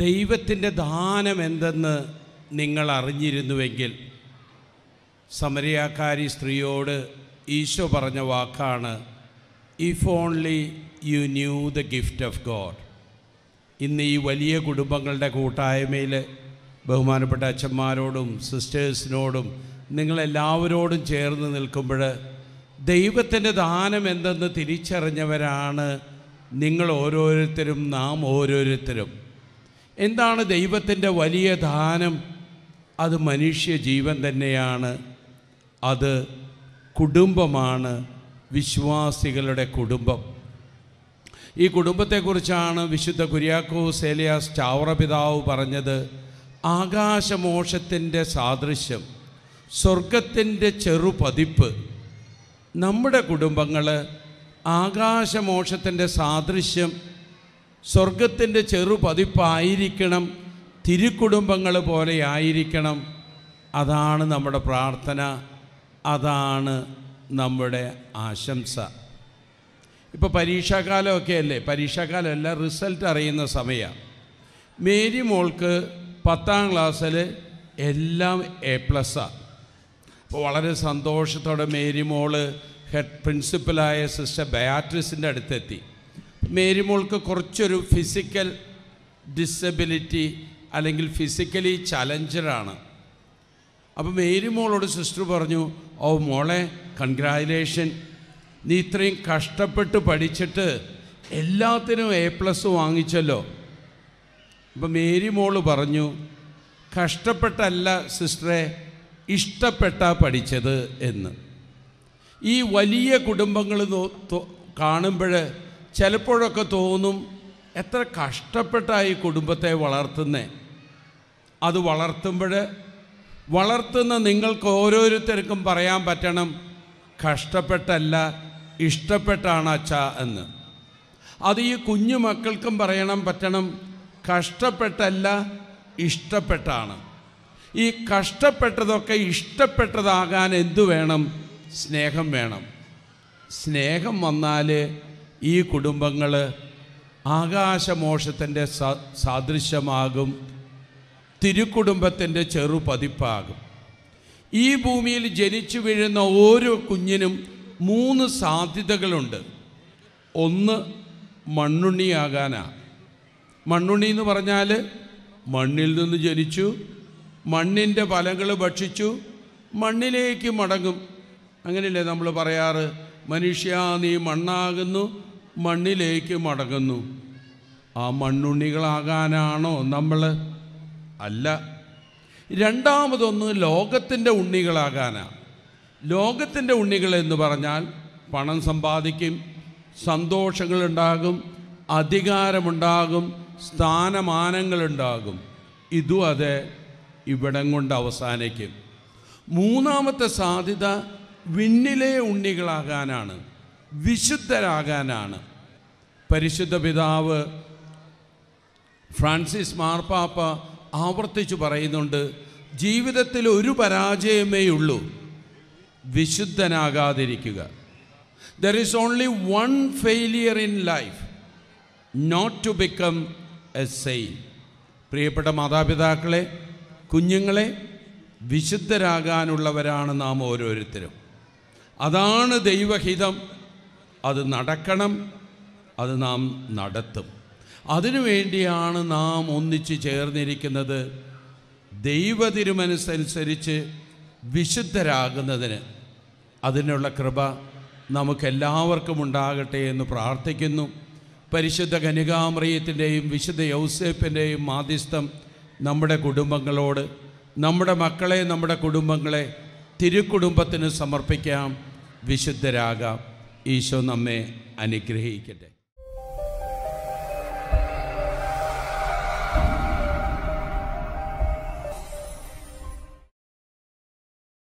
ദൈവത്തിൻ്റെ ദാനം എന്തെന്ന് നിങ്ങൾ അറിഞ്ഞിരുന്നുവെങ്കിൽ സമരിയാക്കാരി സ്ത്രീയോട് ഈശോ പറഞ്ഞ വാക്കാണ് if only you knew the gift of God ഇന്ന് ഈ വലിയ കുടുംബങ്ങളുടെ കൂട്ടായ്മയിൽ ബഹുമാനപ്പെട്ട അച്ഛന്മാരോടും സിസ്റ്റേഴ്സിനോടും നിങ്ങളെല്ലാവരോടും ചേർന്ന് നിൽക്കുമ്പോൾ ദൈവത്തിൻ്റെ ദാനം എന്തെന്ന് തിരിച്ചറിഞ്ഞവരാണ് നിങ്ങൾ ഓരോരുത്തരും നാം ഓരോരുത്തരും എന്താണ് ദൈവത്തിൻ്റെ വലിയ ദാനം അത് മനുഷ്യ ജീവൻ തന്നെയാണ് അത് കുടുംബമാണ് വിശ്വാസികളുടെ കുടുംബം ഈ കുടുംബത്തെക്കുറിച്ചാണ് വിശുദ്ധ കുര്യാക്കോസ് ഏലിയാസ് ചാവറ പിതാവ് പറഞ്ഞത് ആകാശമോഷത്തിൻ്റെ സാദൃശ്യം സ്വർഗത്തിൻ്റെ ചെറുപതിപ്പ് നമ്മുടെ കുടുംബങ്ങൾ ആകാശമോഷത്തിൻ്റെ സാദൃശ്യം സ്വർഗത്തിൻ്റെ ചെറുപതിപ്പായിരിക്കണം തിരുക്കുടുംബങ്ങൾ പോലെ ആയിരിക്കണം അതാണ് നമ്മുടെ പ്രാർത്ഥന അതാണ് നമ്മുടെ ആശംസ ഇപ്പോൾ പരീക്ഷാകാലമൊക്കെ അല്ലേ പരീക്ഷാകാലമല്ല റിസൾട്ട് അറിയുന്ന സമയമാണ് മേരി മോൾക്ക് പത്താം ക്ലാസ്സിൽ എല്ലാം എ പ്ലസ്സാണ് അപ്പോൾ വളരെ സന്തോഷത്തോടെ മേരി മോള് ഹെഡ് പ്രിൻസിപ്പലായ സിസ്റ്റർ ബയാട്രിസിൻ്റെ അടുത്തെത്തി മേരി മോൾക്ക് കുറച്ചൊരു ഫിസിക്കൽ ഡിസബിലിറ്റി അല്ലെങ്കിൽ ഫിസിക്കലി ചലഞ്ചറാണ് അപ്പോൾ മേരി മോളോട് സിസ്റ്റർ പറഞ്ഞു ഓ മോളെ കൺഗ്രാജുലേഷൻ നീ ഇത്രയും കഷ്ടപ്പെട്ട് പഠിച്ചിട്ട് എല്ലാത്തിനും എ പ്ലസ് വാങ്ങിച്ചല്ലോ അപ്പം മേരി മോള് പറഞ്ഞു കഷ്ടപ്പെട്ടല്ല സിസ്റ്ററെ ഇഷ്ടപ്പെട്ട പഠിച്ചത് എന്ന് ഈ വലിയ കുടുംബങ്ങൾ കാണുമ്പോൾ ചിലപ്പോഴൊക്കെ തോന്നും എത്ര കഷ്ടപ്പെട്ടായി കുടുംബത്തെ വളർത്തുന്നേ അത് വളർത്തുമ്പോൾ വളർത്തുന്ന നിങ്ങൾക്ക് ഓരോരുത്തർക്കും പറയാൻ പറ്റണം കഷ്ടപ്പെട്ടല്ല ഇഷ്ടപ്പെട്ടാണ് അച്ഛ എന്ന് അത് ഈ കുഞ്ഞു മക്കൾക്കും പറയണം പറ്റണം കഷ്ടപ്പെട്ടല്ല ഇഷ്ടപ്പെട്ടാണ് ഈ കഷ്ടപ്പെട്ടതൊക്കെ ഇഷ്ടപ്പെട്ടതാകാൻ എന്തു വേണം സ്നേഹം വേണം സ്നേഹം വന്നാൽ ഈ കുടുംബങ്ങൾ ആകാശമോഷത്തിൻ്റെ സ സാദൃശ്യമാകും തിരുക്കുടുംബത്തിൻ്റെ ചെറുപതിപ്പാകും ഈ ഭൂമിയിൽ ജനിച്ചു വീഴുന്ന ഓരോ കുഞ്ഞിനും മൂന്ന് സാധ്യതകളുണ്ട് ഒന്ന് മണ്ണുണ്ണിയാകാനാണ് മണ്ണുണ്ണി എന്ന് പറഞ്ഞാൽ മണ്ണിൽ നിന്ന് ജനിച്ചു മണ്ണിൻ്റെ ഫലങ്ങൾ ഭക്ഷിച്ചു മണ്ണിലേക്ക് മടങ്ങും അങ്ങനെയല്ലേ നമ്മൾ പറയാറ് മനുഷ്യ നീ മണ്ണാകുന്നു മണ്ണിലേക്ക് മടങ്ങുന്നു ആ മണ്ണുണ്ണികളാകാനാണോ നമ്മൾ അല്ല രണ്ടാമതൊന്ന് ലോകത്തിൻ്റെ ഉണ്ണികളാകാനാണ് ലോകത്തിൻ്റെ ഉണ്ണികൾ എന്ന് പറഞ്ഞാൽ പണം സമ്പാദിക്കും സന്തോഷങ്ങളുണ്ടാകും അധികാരമുണ്ടാകും സ്ഥാനമാനങ്ങളുണ്ടാകും ഇതും അതെ ഇവിടം കൊണ്ട് അവസാനിക്കും മൂന്നാമത്തെ സാധ്യത വിണ്ണിലെ ഉണ്ണികളാകാനാണ് വിശുദ്ധരാകാനാണ് പരിശുദ്ധ പിതാവ് ഫ്രാൻസിസ് മാർപ്പാപ്പ ആവർത്തിച്ചു പറയുന്നുണ്ട് ജീവിതത്തിൽ ഒരു പരാജയമേ ഉള്ളൂ വിശുദ്ധനാകാതിരിക്കുക there is only one failure in life not to become a saint പ്രിയപ്പെട്ട മാതാപിതാക്കളെ കുഞ്ഞുങ്ങളെ വിശുദ്ധരാകാനുള്ളവരാണ് നാം ഓരോരുത്തരും അതാണ് ദൈവഹിതം അത് നടക്കണം അത് നാം നടത്തും അതിനുവേണ്ടിയാണ് നാം ഒന്നിച്ച് ചേർന്നിരിക്കുന്നത് ദൈവതിരുമനസ്സനുസരിച്ച് വിശുദ്ധരാകുന്നതിന് അതിനുള്ള കൃപ നമുക്കെല്ലാവർക്കും ഉണ്ടാകട്ടെ എന്ന് പ്രാർത്ഥിക്കുന്നു പരിശുദ്ധ കനികാമറിയത്തിൻ്റെയും വിശുദ്ധ യൗസേപ്പിൻ്റെയും മാധ്യസ്ഥം നമ്മുടെ കുടുംബങ്ങളോട് നമ്മുടെ മക്കളെ നമ്മുടെ കുടുംബങ്ങളെ തിരുക്കുടുംബത്തിന് സമർപ്പിക്കാം വിശുദ്ധരാകാം ഈശോ നമ്മെ അനുഗ്രഹിക്കട്ടെ